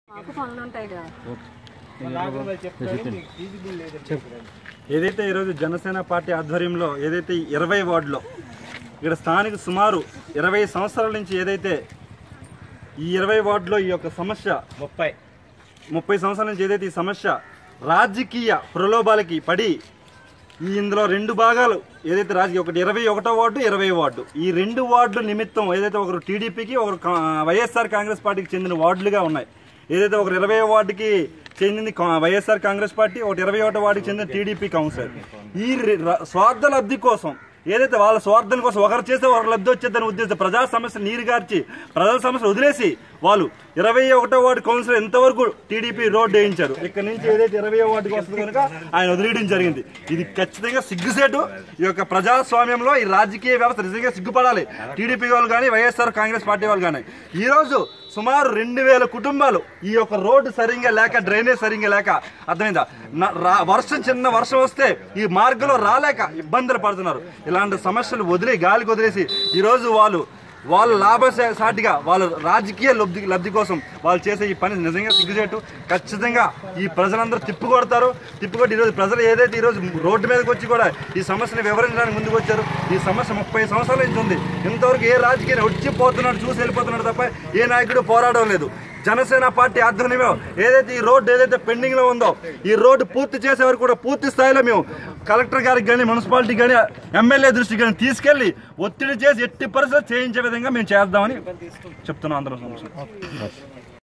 మాకు పనులు ఉంటాయి కదా ఏదైతే ఈరోజు జనసేన పార్టీ ఆధ్వర్యంలో ఏదైతే ఇరవై వార్డులో ఇక్కడ స్థానిక సుమారు ఇరవై సంవత్సరాల నుంచి ఏదైతే ఈ ఇరవై వార్డులో ఈ యొక్క సమస్య ముప్పై ముప్పై సంవత్సరాల నుంచి ఏదైతే ఈ సమస్య రాజకీయ ప్రలోభాలకి పడి ఈ ఇందులో రెండు భాగాలు ఏదైతే రాజకీయ ఒకటి ఇరవై ఒకటో వార్డు ఇరవై వార్డు ఈ రెండు వార్డుల నిమిత్తం ఏదైతే ఒకరు టీడీపీకి ఒకరు కా- వైఎస్ఆర్ కాంగ్రెస్ పార్టీకి చెందిన వార్డులుగా ఉన్నాయి ఏదైతే ఒకరు ఇరవై వార్డుకి చెందింది కా- వైఎస్ఆర్ కాంగ్రెస్ పార్టీ ఒకటి ఇరవై ఒకటో వార్డుకి చెందిన టీడీపీ కౌన్సిలర్ ఈ రి- ర- స్వార్థ లబ్ధి కోసం ఏదైతే వాళ్ళ స్వార్థం కోసం ఒకరు చేస్తే ఒకరు లబ్ధి వచ్చేదని ఉద్దేశం ప్రజా సమస్య నీరు గార్చి ప్రజల సమస్య వదిలేసి వాళ్ళు ఇరవై ఒకటో వార్డు కౌన్సిలర్ ఎంతవరకు టీడీపీ రోడ్డు వేయించారు ఇక్కడ నుంచి ఏదైతే ఇరవై వార్డుకి వస్తుంది కనుక ఆయన వదిలేయడం జరిగింది ఇది ఖచ్చితంగా సిగ్గుసేటు ఈ యొక్క ప్రజాస్వామ్యంలో ఈ రాజకీయ వ్యవస్థ నిజంగా సిగ్గుపడాలి టీడీపీ వాళ్ళు కానీ వైఎస్ఆర్ కాంగ్రెస్ పార్టీ వాళ్ళు కానీ ఈ రోజు సుమారు రెండు వేల కుటుంబాలు ఈ యొక్క రోడ్డు సరిగ్గా లేక డ్రైనేజ్ సరిగ్గా లేక అర్థమైందా న- రా- వర్షం చిన్న వర్షం వస్తే ఈ మార్గంలో రాలేక ఇబ్బందులు పడుతున్నారు ఇలాంటి సమస్యలు వదిలి గాలికి వదిలేసి ఈరోజు వాళ్ళు వాళ్ళ లాభ సాటిగా వాళ్ళ రాజకీయ లబ్ధి లబ్ధి కోసం వాళ్ళు చేసే ఈ పని నిజంగా సిగ్గుచేటు ఖచ్చితంగా ఈ ప్రజలందరూ తిప్పుకొడతారు తిప్పుకొట్టి ఈరోజు ప్రజలు ఏదైతే ఈరోజు రోడ్డు మీదకి వచ్చి కూడా ఈ సమస్యను వివరించడానికి ముందుకు వచ్చారు ఈ సమస్య ముప్పై సంవత్సరాల నుంచి ఉంది ఇంతవరకు ఏ రాజకీయ వచ్చి పోతున్నాడు చూసి వెళ్ళిపోతున్నాడు తప్ప ఏ నాయకుడు పోరాడడం లేదు జనసేన పార్టీ ఆధ్వర్యంలో ఏదైతే ఈ రోడ్డు ఏదైతే పెండింగ్ లో ఉందో ఈ రోడ్డు పూర్తి చేసే వరకు కూడా పూర్తి స్థాయిలో మేము కలెక్టర్ గారికి కానీ మున్సిపాలిటీ కానీ ఎమ్మెల్యే దృష్టికి కానీ తీసుకెళ్లి ఒత్తిడి చేసి ఎట్టి పరిస్థితులు చేయించే విధంగా మేము చేద్దామని చెప్తున్నాం అందరం సంవత్సరం